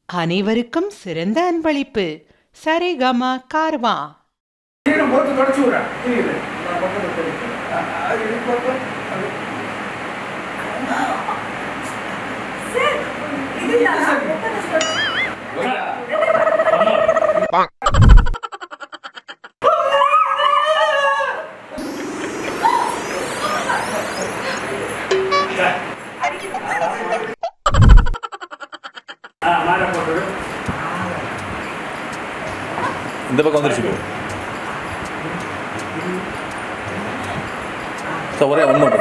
அனைவருக்கும் சிறந்த அன்பளிப்பு சரிகமா கார்வா நீரை போட்டு தொடச்சு விடுறேன் புரியுது நான் பக்கத்துல தெரியும். அது இது பாப்பா. அது ஆ, மேல போட்டுடு. இந்த பக்கம் வந்துருச்சு இப்போ சார் ஒரே ஒன்று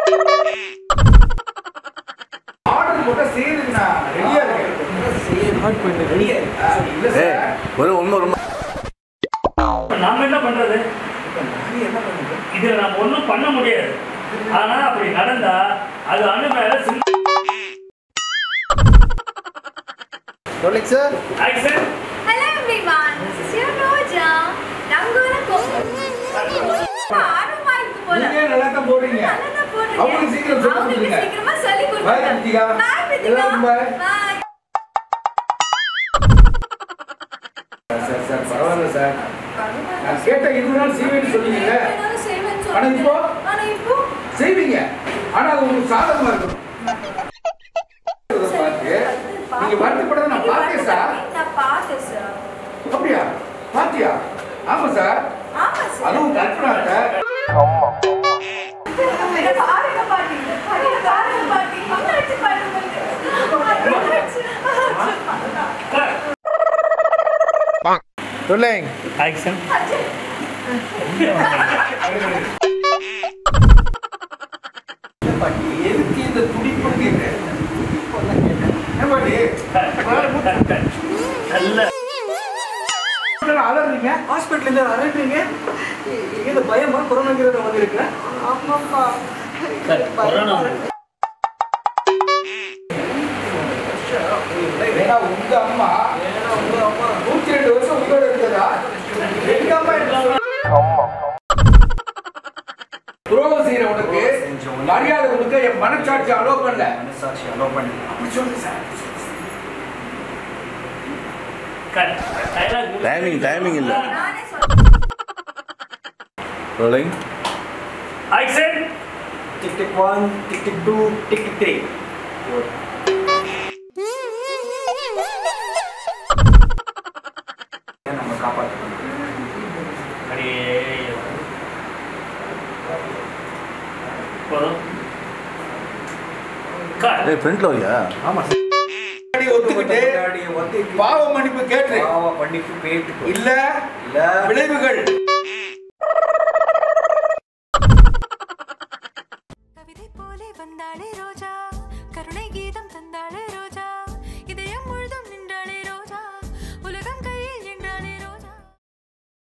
ஆர்டர் போட்டா செய்யறதுக்கு நான் ரெடியா இருக்கேன் ரெடியா இல்ல ஏ சார் ஒரே ஒன்று ரொம்ப நாம என்ன பண்றது இதுல நம்ம ஒண்ணும் பண்ண முடியாது ஆனா அப்படி நடந்தா அது அணு மேல சின்ன சொல்லுங்க sir action Hello everyone, this is your Roja. ரங்கோலகம். ஆர்வமா இருக்கு போல. நீங்க நல்லா தான் போடுறீங்க நல்லதா போடுறீங்க. அவங்களுக்கு சீக்கிரம் சொல்லி அவங்களுக்கு கொடுங்க. சீக்கிரமா சொல்லி Bye, கொடுங்க. கிருத்திகா. Bye, கிருத்திகா. எல்லாருக்கும் bye. Bye. சார் சார் பரவாயில்ல சார் நான் கேட்ட இருபது நாள் செய்வேன்னு சொன்னீங்கல்ல என்னால செய்வேன்னு ஆனா இப்போ? சொன்னீங்க. ஆனா இப்போ செய்வீங்க ஆனா அது உங்களுக்கு சாதகமா இருக்கும் இதை பார்த்து நீங்க வருத்தப்படாத நான் பார்த்தேன் சார் நான் பார்த்தேன் சார் அப்படியா பாத்தியா ஆமா சார் ஆமா சார் அதுவும் கற்பனாட்ட இதை பாருங்க பாட்டி இதை பாருங்க பாட்டி மங்களாச்சு பாருங்க சொல்லுங்க ஆக்சன் பாட்டி எதுக்கு இந்த துடிப்பு கேட்கிறேன் என்ன பாட்டி நல்ல அலறீங்க ஹாஸ்பிட்டல் இருந்து அரட்டுறீங்க இது பயமா கொரோனாங்கிறத வந்திருக்கிறேன் ஆமாப்பா கொரோனா ஏன்னா உங்க அம்மா நூத்தி ரெண்டு வருஷம் உயிரோட இருக்கிறதா எங்க அம்மா என்ன சொல்றா? துரோகம் செய்யற உனக்கு மரியாதை கொடுக்க என் மனசாட்சி அலோ பண்ணல மனசாட்சி அலோ பண்ணி அப்படி சொல்லுங்க சார் டைமிங் டைமிங் இல்லை நானே சொல்றேன் rolling action tick tick one tick tick two tick tick three நம்ம காப்பாற்றணும் அப்படியே போதும் கட் ஏய் ஃப்ரண்ட்ல வரியா ஆமா முன்னாடி ஒத்துக்கிட்டு வந்து பாவ மன்னிப்பு கேட்டு பாவ பண்ணிட்டு போயிட்டு இல்ல இல்ல விளைவுகள் கவிதை போலே வந்தாளே ரோஜா கருணை கீதம் தந்தாளே ரோஜா